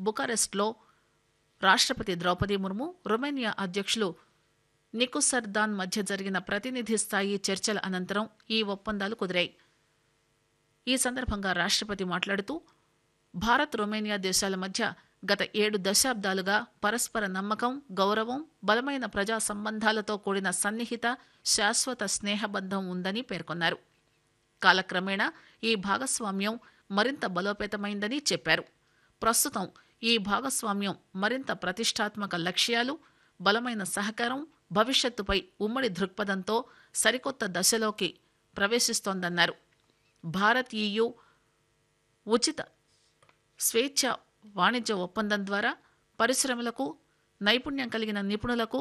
బుకారెస్ట్లో రాష్ట్రపతి ద్రౌపది ముర్ము రొమేనియా అధ్యక్షులు నికుసర్దాన్ మధ్య జరిగిన ప్రతినిధి స్థాయి చర్చల అనంతరం ఈ ఒప్పందాలు కుదిరాయి ఈ సందర్భంగా రాష్ట్రపతి మాట్లాడుతూ భారత్ రొమేనియా దేశాల మధ్య గత ఏడు దశాబ్దాలుగా పరస్పర నమ్మకం గౌరవం బలమైన ప్రజా సంబంధాలతో కూడిన సన్నిహిత శాశ్వత స్నేహబంధం ఉందని పేర్కొన్నారు కాలక్రమేణా ఈ భాగస్వామ్యం మరింత బలోపేతమైందని చెప్పారు ప్రస్తుతం ఈ భాగస్వామ్యం మరింత ప్రతిష్టాత్మక లక్ష్యాలు బలమైన సహకారం భవిష్యత్తుపై ఉమ్మడి దృక్పథంతో సరికొత్త దశలోకి ప్రవేశిస్తోందన్నారు భారత్ ఈయు ఉచిత స్వేచ్ఛ వాణిజ్య ఒప్పందం ద్వారా పరిశ్రమలకు నైపుణ్యం కలిగిన నిపుణులకు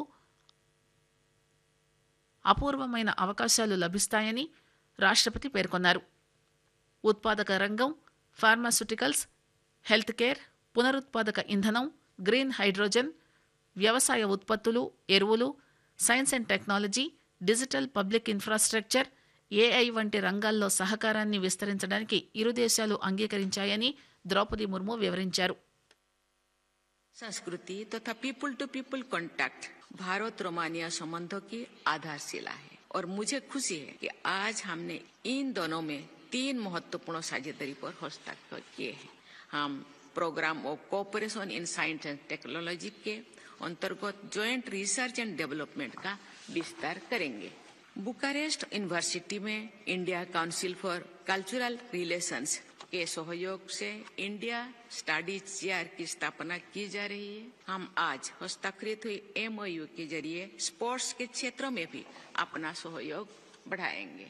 అపూర్వమైన అవకాశాలు లభిస్తాయని రాష్ట్రపతి పేర్కొన్నారు ఉత్పాదక రంగం ఫార్మాస్యూటికల్స్ హెల్త్ కేర్ పునరుత్పాదక ఇంధనం గ్రీన్ హైడ్రోజన్ వ్యవసాయ ఉత్పత్తులు ఎరువులు science and technology digital public infrastructure AI వంటి రంగాల్లో సహకారాన్ని విస్తరించడానికి ఇరు దేశాలు అంగీకరించాయని ద్రౌపది ముర్ము వివరించారు संस्कृति तथा people to people contact Bharat Romania संबंधों की आधारशिला है और मुझे खुशी है कि आज हमने इन दोनों में तीन महत्वपूर्ण साझेदारी पर हस्ताक्षर किए हैं हम program of cooperation in science and technology के अंतर्गत ज्वाइंट रिसर्च एंड डेवलपमेंट का विस्तार करेंगे बुकारेस्ट यूनिवर्सिटी में India council for cultural relations के सहयोग से इंडिया स्टडीज चेयर की स्थापना की जा रही है हम आज हस्ताक्षरित हुई एमओयू के जरिए स्पोर्ट्स के क्षेत्रों में भी अपना सहयोग बढ़ाएंगे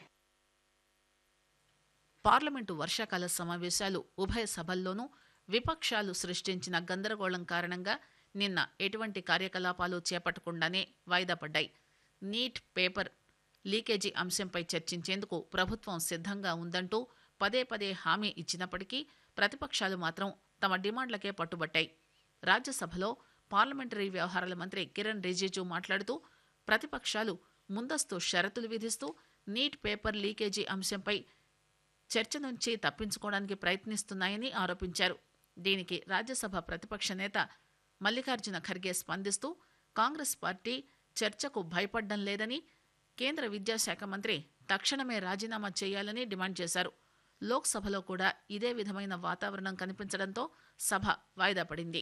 పార్లమెంటు వర్షాకాల సమావేశాలు ఉభయ సభల్లోనూ విపక్షాలు సృష్టించిన గందరగోళం కారణంగా నిన్న ఎటువంటి కార్యకలాపాలు చేపట్టకుండానే వాయిదా పడ్డాయి నీట్ పేపర్ లీకేజీ అంశంపై చర్చించేందుకు ప్రభుత్వం సిద్ధంగా ఉందంటూ పదే పదే హామీ ఇచ్చినప్పటికీ ప్రతిపక్షాలు మాత్రం తమ డిమాండ్లకే పట్టుబట్టాయి రాజ్యసభలో పార్లమెంటరీ వ్యవహారాల మంత్రి కిరణ్ రిజిజు మాట్లాడుతూ ప్రతిపక్షాలు ముందస్తు షరతులు విధిస్తూ నీట్ పేపర్ లీకేజీ అంశంపై చర్చ నుంచి తప్పించుకోవడానికి ప్రయత్నిస్తున్నాయని ఆరోపించారు దీనికి రాజ్యసభ ప్రతిపక్ష నేత మల్లికార్జున ఖర్గే స్పందిస్తూ కాంగ్రెస్ పార్టీ చర్చకు భయపడ్డం లేదని కేంద్ర విద్యాశాఖ మంత్రి తక్షణమే రాజీనామా చేయాలని డిమాండ్ చేశారు లోక్సభలో కూడా ఇదే విధమైన వాతావరణం కనిపించడంతో సభ వాయిదా పడింది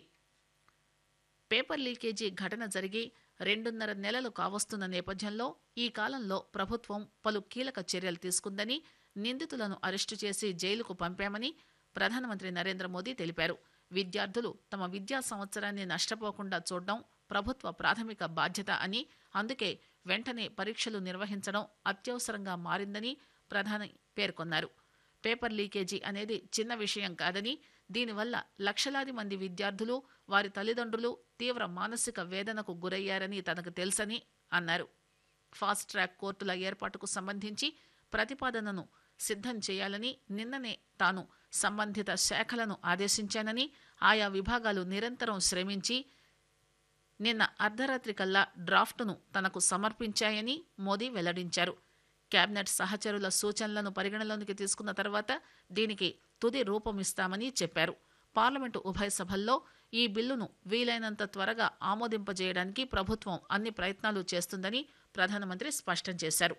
పేపర్ లీకేజీ ఘటన జరిగి రెండున్నర నెలలు కావస్తున్న నేపథ్యంలో ఈ కాలంలో ప్రభుత్వం పలు కీలక చర్యలు తీసుకుందని నిందితులను అరెస్టు చేసి జైలుకు పంపామని ప్రధానమంత్రి నరేంద్ర మోదీ తెలిపారు విద్యార్థులు తమ విద్యా సంవత్సరాన్ని నష్టపోకుండా చూడడం ప్రభుత్వ ప్రాథమిక బాధ్యత అని అందుకే వెంటనే పరీక్షలు నిర్వహించడం అత్యవసరంగా మారిందని ప్రధాని పేర్కొన్నారు పేపర్ లీకేజీ అనేది చిన్న విషయం కాదని దీనివల్ల లక్షలాది మంది విద్యార్థులు వారి తల్లిదండ్రులు తీవ్ర మానసిక వేదనకు గురయ్యారని తనకు తెలుసని అన్నారు ఫాస్ట్ ట్రాక్ కోర్టుల ఏర్పాటుకు సంబంధించి ప్రతిపాదనను సిద్ధం చేయాలని నిన్ననే తాను సంబంధిత శాఖలను ఆదేశించానని ఆయా విభాగాలు నిరంతరం శ్రమించి నిన్న అర్ధరాత్రి కల్లా డ్రాఫ్టును తనకు సమర్పించాయని మోదీ వెల్లడించారు కేబినెట్ సహచరుల సూచనలను పరిగణలోనికి తీసుకున్న తర్వాత దీనికి తుది రూపమిస్తామని చెప్పారు పార్లమెంటు ఉభయ సభల్లో ఈ బిల్లును వీలైనంత త్వరగా ఆమోదింపజేయడానికి ప్రభుత్వం అన్ని ప్రయత్నాలు చేస్తుందని ప్రధానమంత్రి స్పష్టం చేశారు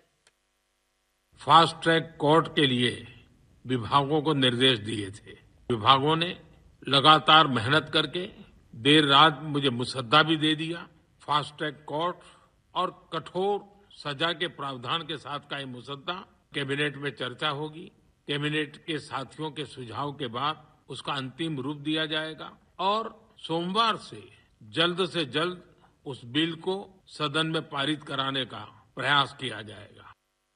फास्ट ट्रैक कोर्ट के लिए विभागों को निर्देश दिए थे विभागों ने लगातार मेहनत करके देर रात मुझे मुसद्दा भी दे दिया फास्ट ट्रैक कोर्ट और कठोर सजा के प्रावधान के साथ का ये मुसद्दा कैबिनेट में चर्चा होगी कैबिनेट के साथियों के सुझाव के बाद उसका अंतिम रूप दिया जाएगा और सोमवार से जल्द से जल्द उस बिल को सदन में पारित कराने का प्रयास किया जाएगा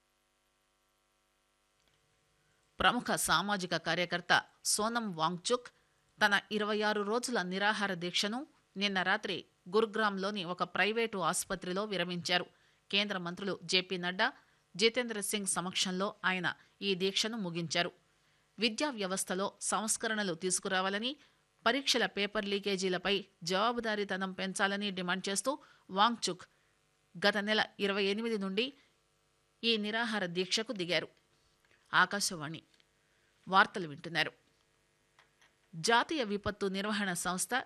ప్రముఖ సామాజిక కార్యకర్త సోనం వాంగ్చుక్ తన ఇరవై ఆరు రోజుల నిరాహార దీక్షను నిన్న రాత్రి గురుగ్రామ్లోని ఒక ప్రైవేటు ఆసుపత్రిలో విరమించారు కేంద్ర మంత్రులు జేపీ నడ్డా జితేంద్ర సింగ్ సమక్షంలో ఆయన ఈ దీక్షను ముగించారు విద్యా వ్యవస్థలో సంస్కరణలు తీసుకురావాలని పరీక్షల పేపర్ లీకేజీలపై జవాబుదారీతనం పెంచాలని డిమాండ్ చేస్తూ వాంగ్చుక్ గత నెల ఇరవై ఎనిమిది నుండి ఈ నిరాహార దీక్షకు దిగారు ఆకాశవాణి వార్తలు వింటున్నారు జాతీయ విపత్తు నిర్వహణ సంస్థ